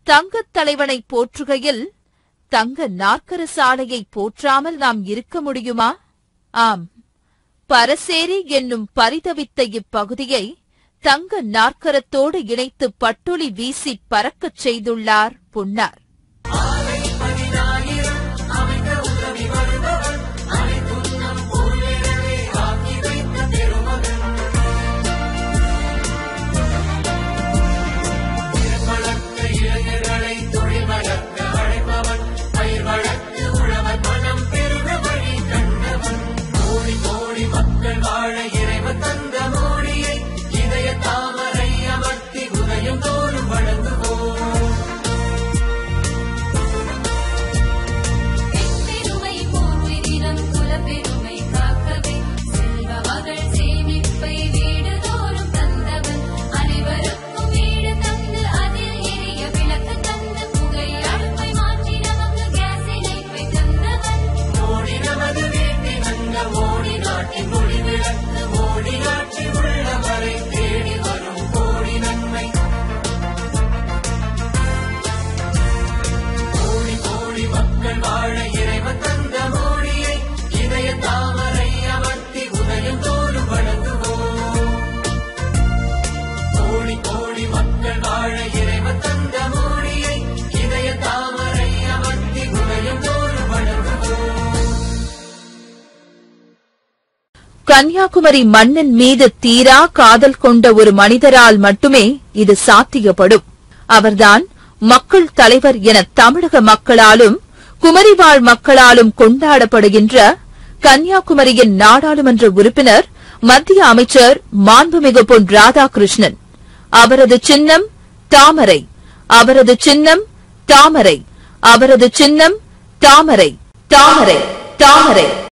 தங்கத் தலைவனை போற்றுகையில் தங்க நாற்கர சாலையை போற்றாமல் நாம் இருக்க முடியுமா ஆம் பரசேரி என்னும் பரிதவித்த இப்பகுதியை தங்க நாற்கரத்தோடு இணைத்து பட்டொளி வீசி பறக்கச் செய்துள்ளார் பொன்னார் பெருமை போற்றினம் குலப்பெருமை காக்கவே செல்வ மகள் சேமிப்பை வீடுதோறும் தந்தவன் அனைவருக்கும் வீடு தந்து அதில் எரிய விளக்கு தந்து புகை அடுப்பை மாற்றி நமக்கு கேஸ் இணைப்பை தந்தவன் மோடி நமது வீட்டில் வந்த மோடி நாட்டின் மொழி விளக்கு மோடி ஆட்சி உள்ளவரை தேடி வரும் கோடி நன்மை கோடி கோடி மக்கள் வாழ இறைவன் தந்த மோடியை இதய தாமரை அமர்த்தி உதயம் தோறும் வணங்குவோம் கோடி கோடி மக்கள் வாழ இறைவன் தந்த மோடியை இதய தாமரை அமர்த்தி உதயம் தோறும் வணங்குவோம் கன்னியாகுமரி மண்ணின் மீது தீரா காதல் கொண்ட ஒரு மனிதரால் மட்டுமே இது சாத்தியப்படும் அவர்தான் மக்கள் தலைவர் என தமிழக மக்களாலும் குமரிவாழ் மக்களாலும் கொண்டாடப்படுகின்ற கன்னியாகுமரியின் நாடாளுமன்ற உறுப்பினர் மத்திய அமைச்சர் மாண்புமிகு பொன் ராதாகிருஷ்ணன் அவரது சின்னம் தாமரை அவரது சின்னம் தாமரை அவரது சின்னம் தாமரை தாமரை தாமரை